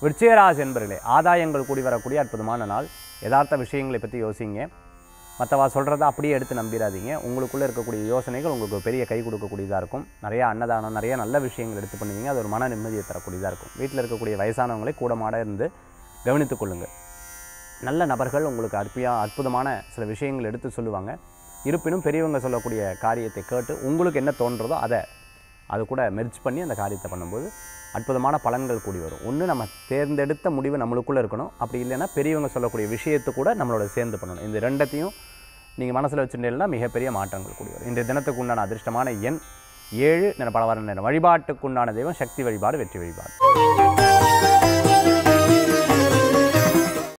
விருச்சிகராசி என்பர்களே ஆதாயங்கள் கூடி வரக்கூடிய அற்புதமான நாள் யதார்த்த விஷயங்களை பற்றி யோசிங்க மற்றவா சொல்கிறத அப்படியே எடுத்து நம்பிடாதீங்க உங்களுக்குள்ளே இருக்கக்கூடிய யோசனைகள் உங்களுக்கு ஒரு பெரிய கை கொடுக்கக்கூடியதாக இருக்கும் நிறையா அன்னதானம் நிறைய நல்ல விஷயங்கள் எடுத்து பண்ணுவீங்க அது ஒரு மன நிம்மதியை தரக்கூடியதாக இருக்கும் வீட்டில் இருக்கக்கூடிய வயசானவங்களை கூடமாட இருந்து கவனித்துக் கொள்ளுங்கள் நல்ல நபர்கள் உங்களுக்கு அற்பியா அற்புதமான சில விஷயங்கள் எடுத்து சொல்லுவாங்க இருப்பினும் பெரியவங்க சொல்லக்கூடிய காரியத்தை கேட்டு உங்களுக்கு என்ன தோன்றதோ அதை அது கூட மெர்ஜ் பண்ணி அந்த காரியத்தை பண்ணும்போது அற்புதமான பலன்கள் கூடி வரும் ஒன்று நம்ம தேர்ந்தெடுத்த முடிவு நம்மளுக்குள்ளே இருக்கணும் அப்படி இல்லைன்னா பெரியவங்க சொல்லக்கூடிய விஷயத்தை கூட நம்மளோட சேர்ந்து பண்ணணும் இந்த ரெண்டத்தையும் நீங்கள் மனசில் வச்சுட்டீங்கன்னா மிகப்பெரிய மாற்றங்கள் கூடி வரும் இன்றைய தினத்துக்கு உண்டான அதிர்ஷ்டமான எண் ஏழு நிற பலவர நேரம் வழிபாட்டுக்குண்டான தெய்வம் சக்தி வழிபாடு வெற்றி வழிபாடு